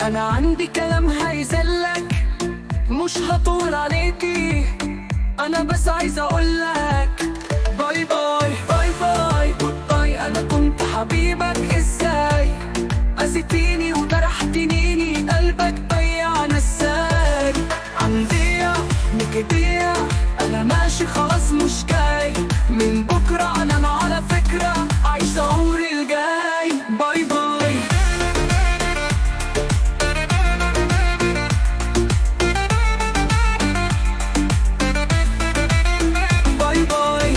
انا عندي كلام هيزلك مش هطول عليكي انا بس عايز اقولك باي باي باي باي جود باي انا كنت حبيبك ازاي اذيتيني وجرحتنيني قلبك ضيع نساك عندي نكدية انا ماشي خلاص مش جاي من بكرة انا على فكرة عايش عمري الجاي باي باي باي باي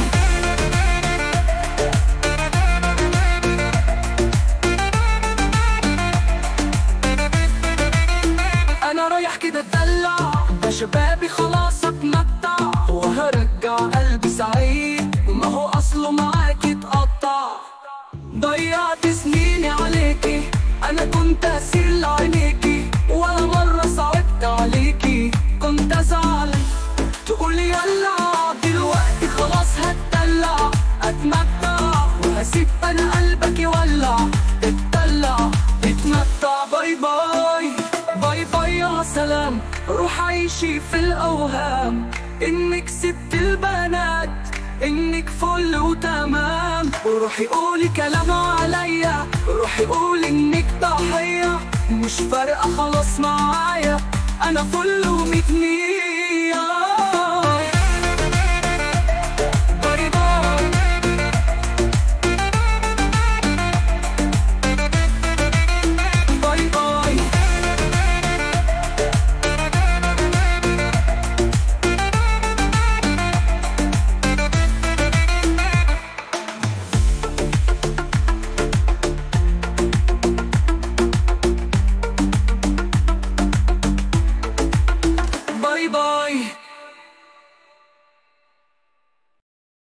انا رايح كده اتدلع ده شبابي خلاص اتمتع وهرجع قلبي سعيد ما هو اصله معاكي اتقطع ضيعت سنيني عليكي انا كنت اسير لعينيكي ولا مرة صعبت عليكي كنت ازعل تقولي يلا دلوقتي خلاص هتدلع اتمتع وهسيب انا قلبك يولع اتدلع اتمتع باي باي باي باي يا سلام روح عيشي في الاوهام انك سبت البنات انك فل وتمام وروحي قولي كلام عليا روحي قولي انك ضحية مش فارقة خلاص معايا انا فل وميت مية